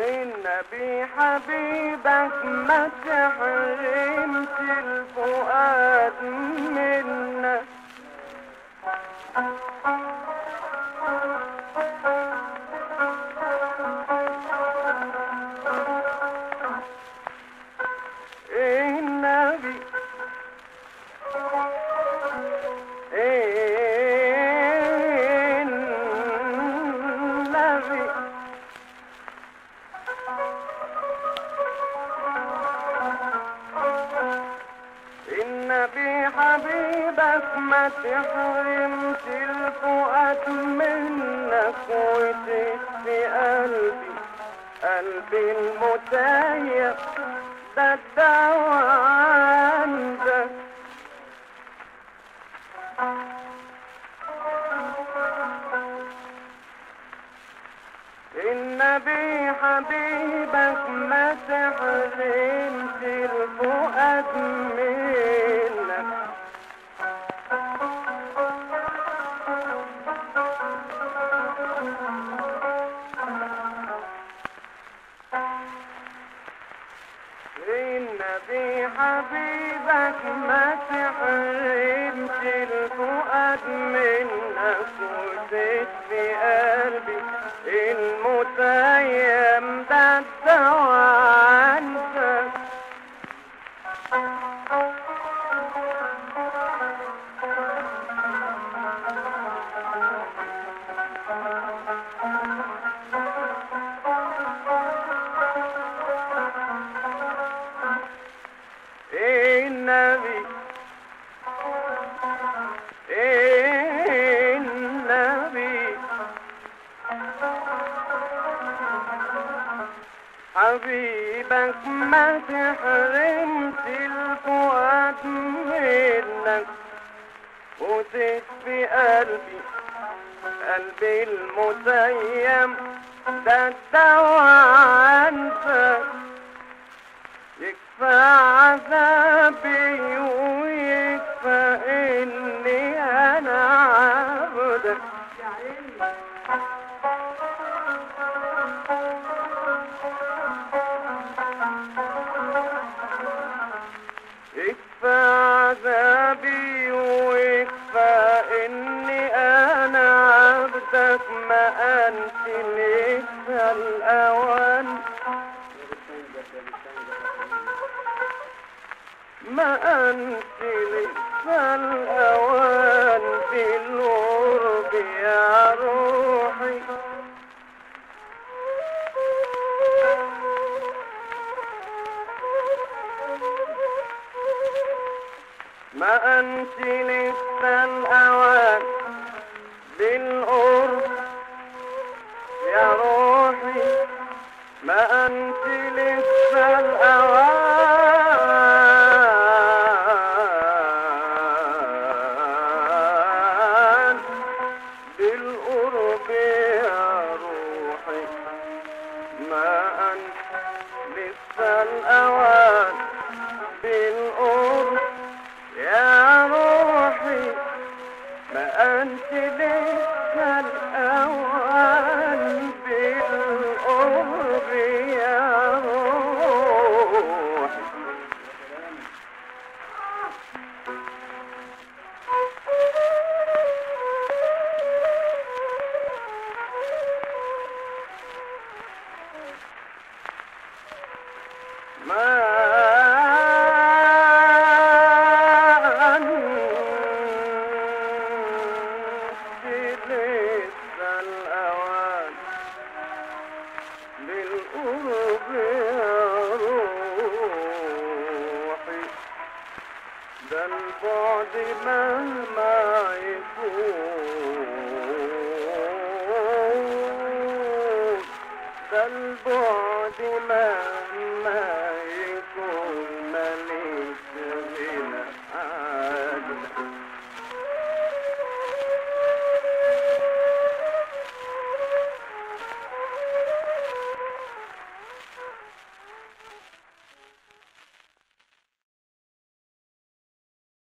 النبي حبيبك ما تحرمش الفؤاد منك النبي النبي النبي حبيبك ما تحرمش الفؤاد منك وتشفي قلبي قلبي المتيم ده الدواء عندك النبي حبيبك ما تحرمش الفؤاد منك النبي حبيبك ما تحرمش الفؤاد منك وتشفي قلبي المتيم ده الدواء عنك النبي النبي حبيبك ما تحرمش الفؤاد منك وتشفي قلبي قلبي المتيم ده الدواء عنك يكفى عذابي ويكفى اني انا عبدك يكفى عذابي ويكفى اني انا عبدك ما انت لسه الاوان ما أنت لسه الأوان بالقرب يا روحي ما أنت لسه الأوان بالقرب يا روحي ما أنت لسه الأوان بالقرب يا روحي ما أنت لسه الأوان بالقرب يا روحي ما أنت لسه الأوان بالقرب يا روحي ما أنت لسه الأوان بالقرب يا روحي ده البعد مهما يكون ده البعد مهما يكون مليك